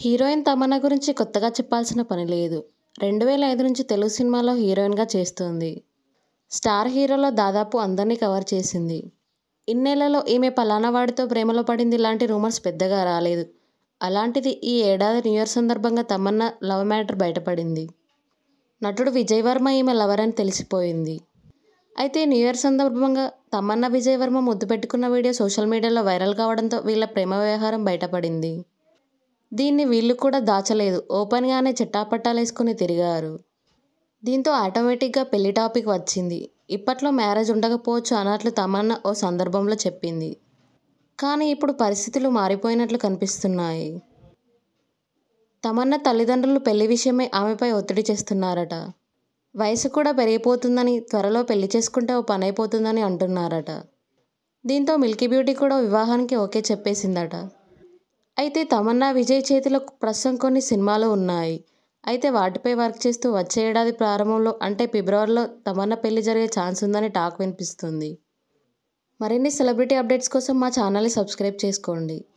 heroine Tamannaah గురించి కొత్తగా చెప్పాల్సిన పని లేదు రెండు వేల ఐదు నుంచి తెలుగు సినిమాలో హీరోయిన్గా చేస్తోంది స్టార్ హీరోలో దాదాపు అందరినీ కవర్ చేసింది ఇన్నేళ్లలో ఈమె పలానా వాడితో ప్రేమలో పడింది లాంటి రూమర్స్ పెద్దగా రాలేదు అలాంటిది ఈ ఏడాది న్యూ ఇయర్ సందర్భంగా తమన్నా లవ్ మ్యాటర్ బయటపడింది నటుడు విజయ్ వర్మ ఈమె లవర్ అని తెలిసిపోయింది అయితే న్యూ ఇయర్ సందర్భంగా తమన్నా విజయ్ వర్మ ముద్దు పెట్టుకున్న వీడియో సోషల్ మీడియాలో వైరల్ కావడంతో వీళ్ళ ప్రేమ వ్యవహారం బయటపడింది దీన్ని వీళ్ళు కూడా దాచలేదు ఓపెన్గానే చెట్టాపట్టాలేసుకుని తిరిగారు దీంతో ఆటోమేటిక్గా పెళ్లి టాపిక్ వచ్చింది ఇప్పట్లో మ్యారేజ్ ఉండకపోవచ్చు అన్నట్లు తమన్నా ఓ సందర్భంలో చెప్పింది కానీ ఇప్పుడు పరిస్థితులు మారిపోయినట్లు కనిపిస్తున్నాయి తమన్నా తల్లిదండ్రులు పెళ్లి విషయమై ఆమెపై ఒత్తిడి చేస్తున్నారట వయసు కూడా పెరిగిపోతుందని త్వరలో పెళ్లి చేసుకుంటే ఓ పని అయిపోతుందని అంటున్నారట దీంతో మిల్కీ బ్యూటీ కూడా వివాహానికి ఓకే చెప్పేసిందట అయితే తమన్నా విజయ్ చేతిలో ప్రస్తుతం కొన్ని సినిమాలు ఉన్నాయి అయితే వాటిపై వర్క్ చేస్తూ వచ్చే ఏడాది ప్రారంభంలో అంటే ఫిబ్రవరిలో తమన్నా పెళ్లి జరిగే ఛాన్స్ ఉందని టాక్ వినిపిస్తుంది మరిన్ని సెలబ్రిటీ అప్డేట్స్ కోసం మా ఛానల్ని సబ్స్క్రైబ్ చేసుకోండి